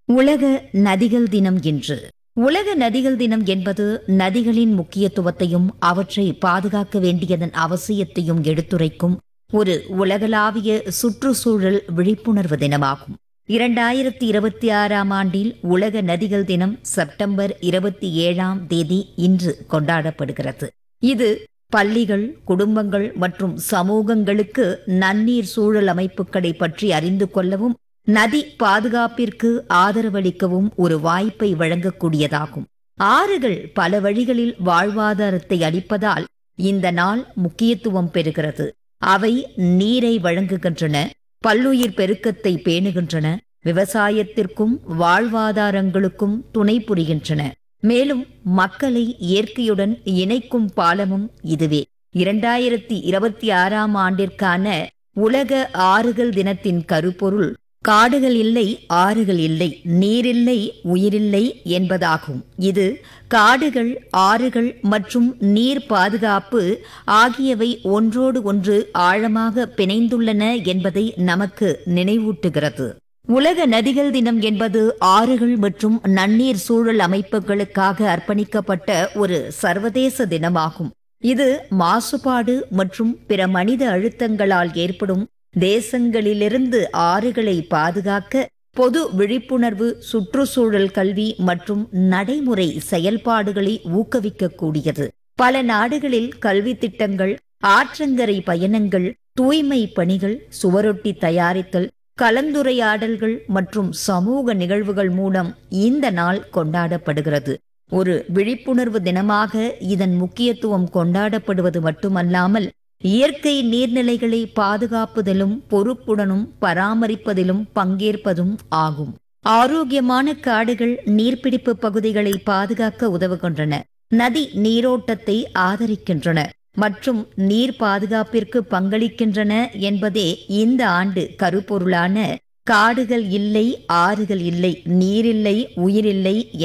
உலக நதிகள் தினம் இன்று உலக நதிகள் தினம் என்பது நதிகளின் முக்கியத்துவத்தையும் அவற்றை பாதுகாக்க வேண்டியதன் அவசியத்தையும் எடுத்துரைக்கும் ஒரு உலகளாவிய சுற்றுச்சூழல் விழிப்புணர்வு தினமாகும் இரண்டாயிரத்தி இருபத்தி ஆறாம் ஆண்டில் உலக நதிகள் தினம் செப்டம்பர் இருபத்தி ஏழாம் தேதி இன்று கொண்டாடப்படுகிறது இது பள்ளிகள் குடும்பங்கள் மற்றும் சமூகங்களுக்கு நன்னீர் சூழல் அமைப்புகளை பற்றி அறிந்து கொள்ளவும் நதி பாதுகாப்பிற்கு ஆதரவளிக்கவும் ஒரு வாய்ப்பை வழங்கக்கூடியதாகும் ஆறுகள் பல வழிகளில் வாழ்வாதாரத்தை அளிப்பதால் இந்த நாள் முக்கியத்துவம் பெறுகிறது அவை நீரை வழங்குகின்றன பல்லுயிர் பெருக்கத்தை பேணுகின்றன விவசாயத்திற்கும் வாழ்வாதாரங்களுக்கும் துணை புரிகின்றன மேலும் மக்களை இயற்கையுடன் இணைக்கும் பாலமும் இதுவே இரண்டாயிரத்தி இருபத்தி ஆறாம் ஆண்டிற்கான உலக ஆறுகள் தினத்தின் கருப்பொருள் காடுகள் இல்லை ஆறுகள் இல்லை நீரில்லை உயிரில்லை என்பதாகும் இது காடுகள் ஆறுகள் மற்றும் நீர் பாதுகாப்பு ஆகியவை ஒன்றோடு ஒன்று ஆழமாக பிணைந்துள்ளன என்பதை நமக்கு நினைவூட்டுகிறது உலக நதிகள் தினம் என்பது ஆறுகள் மற்றும் நன்னீர் சூழல் அமைப்புகளுக்காக அர்ப்பணிக்கப்பட்ட ஒரு சர்வதேச தினமாகும் இது மாசுபாடு மற்றும் பிற மனித அழுத்தங்களால் ஏற்படும் தேசங்களிலிருந்து ஆறுகளை பாதுகாக்க பொது விழிப்புணர்வு சுற்றுச்சூழல் கல்வி மற்றும் நடைமுறை செயல்பாடுகளை ஊக்குவிக்கக்கூடியது பல நாடுகளில் கல்வி திட்டங்கள் ஆற்றங்கரை பயணங்கள் தூய்மை பணிகள் சுவரொட்டி தயாரித்தல் கலந்துரையாடல்கள் மற்றும் சமூக நிகழ்வுகள் மூலம் இந்த நாள் கொண்டாடப்படுகிறது ஒரு விழிப்புணர்வு தினமாக இதன் முக்கியத்துவம் கொண்டாடப்படுவது மட்டுமல்லாமல் இயற்கை நீர்நிலைகளை பாதுகாப்பதிலும் பொறுப்புடனும் பராமரிப்பதிலும் பங்கேற்பதும் ஆகும் ஆரோக்கியமான காடுகள் நீர்பிடிப்பு பகுதிகளை பாதுகாக்க உதவுகின்றன நதி நீரோட்டத்தை ஆதரிக்கின்றன மற்றும் நீர் பாதுகாப்பிற்கு பங்களிக்கின்றன என்பதே இந்த ஆண்டு கருப்பொருளான காடுகள் இல்லை ஆறுகள் இல்லை நீரில்லை உயிரில்லை